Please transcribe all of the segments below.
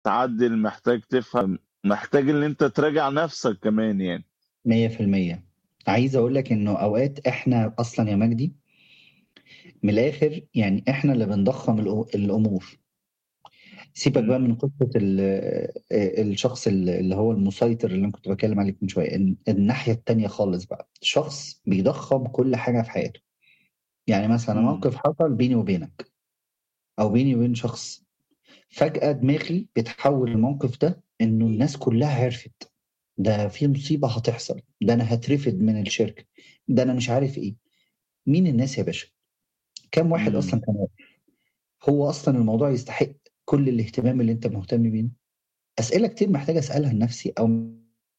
تعدل محتاج تفهم محتاج ان انت تراجع نفسك كمان يعني 100% عايز اقول لك انه اوقات احنا اصلا يا مجدي من الاخر يعني احنا اللي بنضخم الأ- الامور سيبك بقى مم. من قصه ال- الشخص اللي هو المسيطر اللي انا كنت بتكلم عليك من شويه الن- الناحيه التانيه خالص بقى شخص بيضخم كل حاجه في حياته يعني مثلا مم. موقف حصل بيني وبينك او بيني وبين شخص فجاه دماغي بتحول الموقف ده انه الناس كلها عرفت ده في مصيبه هتحصل ده انا هترفد من الشركه ده انا مش عارف ايه مين الناس يا باشا كم واحد مم. اصلا كان واقف هو اصلا الموضوع يستحق كل الاهتمام اللي انت مهتم بيه اسئله كتير محتاج اسالها لنفسي او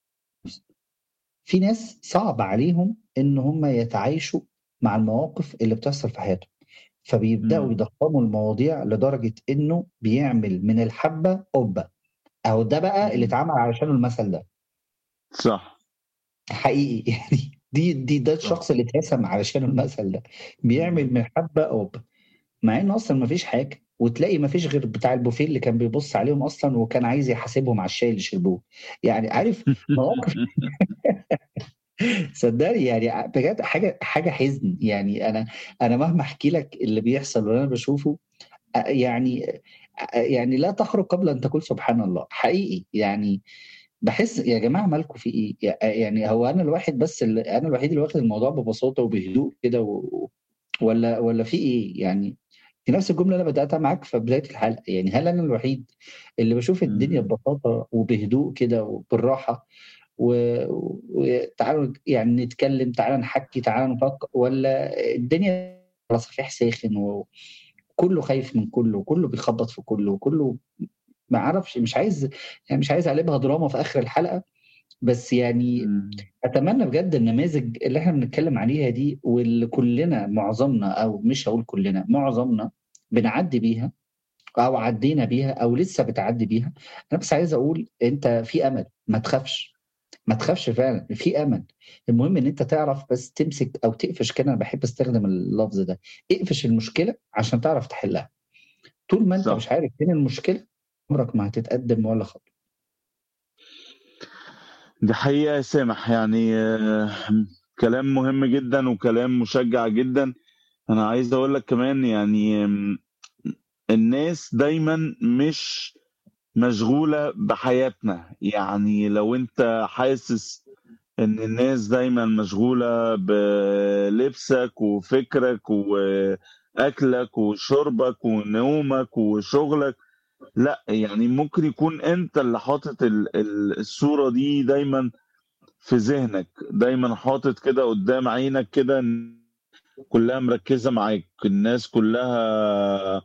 في ناس صعب عليهم ان هم يتعايشوا مع المواقف اللي بتحصل في حياتهم فبيبداوا مم. يضخموا المواضيع لدرجه انه بيعمل من الحبه قبه او ده بقى اللي مم. اتعمل علشان المثل ده صح حقيقي يعني دي دي ده صح الشخص اللي اترسم علشان المثل ده بيعمل مم. من حبه قبه مع ان اصلا ما فيش حاجه وتلاقي ما فيش غير بتاع البوفيه اللي كان بيبص عليهم اصلا وكان عايز يحاسبهم على الشاي اللي شربوه يعني عارف مواقف صدقني يعني بجد حاجه حاجه حزن يعني انا انا مهما احكي لك اللي بيحصل واللي انا بشوفه أ- يعني أ- يعني لا تخرج قبل ان تقول سبحان الله حقيقي يعني بحس يا جماعه مالكم في ايه يعني هو انا الواحد بس اللي انا الوحيد اللي واخد الموضوع ببساطه وبهدوء كده و... ولا ولا في ايه يعني في نفس الجمله اللي انا بداتها معاك في بدايه الحلقه يعني هل انا الوحيد اللي بشوف الدنيا مم. ببساطه وبهدوء كده وبالراحه و- وتعالوا يعني نتكلم تعالى نحكي تعالى نفكر ولا الدنيا على صفيح ساخن وكله خايف من كله وكله بيخبط في كله وكله ما اعرفش مش عايز يعني مش عايز اقلبها دراما في اخر الحلقه بس يعني مم. اتمنى بجد النماذج اللي احنا بنتكلم عليها دي واللي كلنا معظمنا او مش هقول كلنا معظمنا بنعدي بيها او عدينا بيها او لسه بتعدي بيها انا بس عايز اقول انت في امل ما تخافش ما تخافش فعلا في امل المهم ان انت تعرف بس تمسك او تقفش كده انا بحب استخدم اللفظ ده اقفش المشكله عشان تعرف تحلها طول ما انت صح مش عارف فين المشكله عمرك ما هتتقدم ولا خطوه دي حقيقة يا سامح يعني آه، كلام مهم جدا وكلام مشجع جدا انا عايز اقول لك كمان يعني آم، الناس دايما مش مشغولة بحياتنا يعني لو انت حاسس ان الناس دايما مشغولة بلبسك وفكرك واكلك وشربك ونومك وشغلك لا يعني ممكن يكون انت اللي حاطط ال- ال- الصورة دي دايما في ذهنك دايما حاطط كده قدام عينك كده إن كلها مركزة معاك الناس كلها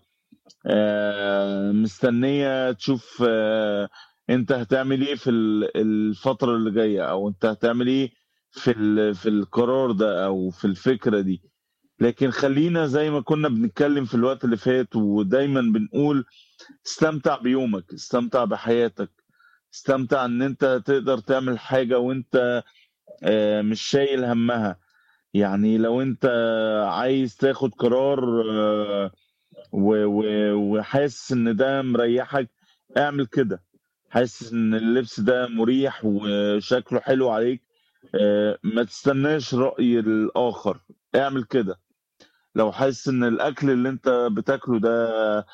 آه، مستنية تشوف آه، انت هتعمل ايه في ال- الفترة اللي جاية او انت هتعمل ايه في ال- في القرار ده او في الفكرة دي لكن خلينا زي ما كنا بنتكلم في الوقت اللي فات ودايما بنقول استمتع بيومك استمتع بحياتك استمتع ان انت تقدر تعمل حاجة وانت آه، مش شايل همها يعني لو انت عايز تاخد قرار آه، و- و- وحاسس ان ده مريحك اعمل كده حاسس ان اللبس ده مريح وشكله حلو عليك آه، ما تستناش رأي الآخر اعمل كده لو حاسس ان الاكل اللي انت بتاكله ده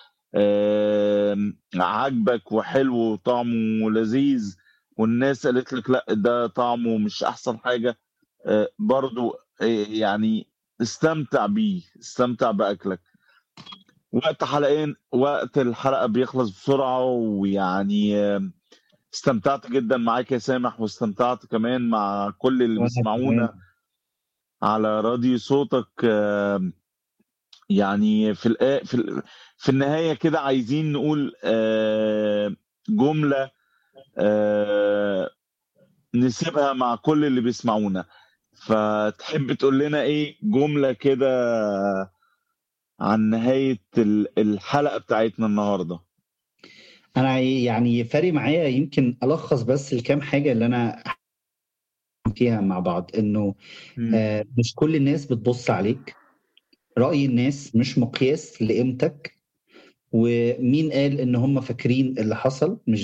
آه، عاجبك وحلو وطعمه لذيذ والناس قالت لك لا ده طعمه مش احسن حاجة آه، برضو آه، يعني استمتع بيه استمتع بأكلك وقت حلقين وقت الحلقة بيخلص بسرعة ويعني آه، استمتعت جدا معاك يا سامح واستمتعت كمان مع كل اللي وانا بيسمعونا كمان على راديو صوتك آه، يعني في الآ... في ال... في النهاية كده عايزين نقول آه، جملة آه، نسيبها مع كل اللي بيسمعونا فتحب تقول لنا ايه جملة كده عن نهاية ال- الحلقة بتاعتنا النهاردة انا يعني فارق معايا يمكن الخص بس الكام حاجه اللي انا فيها مع بعض انه مم. آه، مش كل الناس بتبص عليك رأي الناس مش مقياس لقيمتك ومين قال ان هم فاكرين اللي حصل مش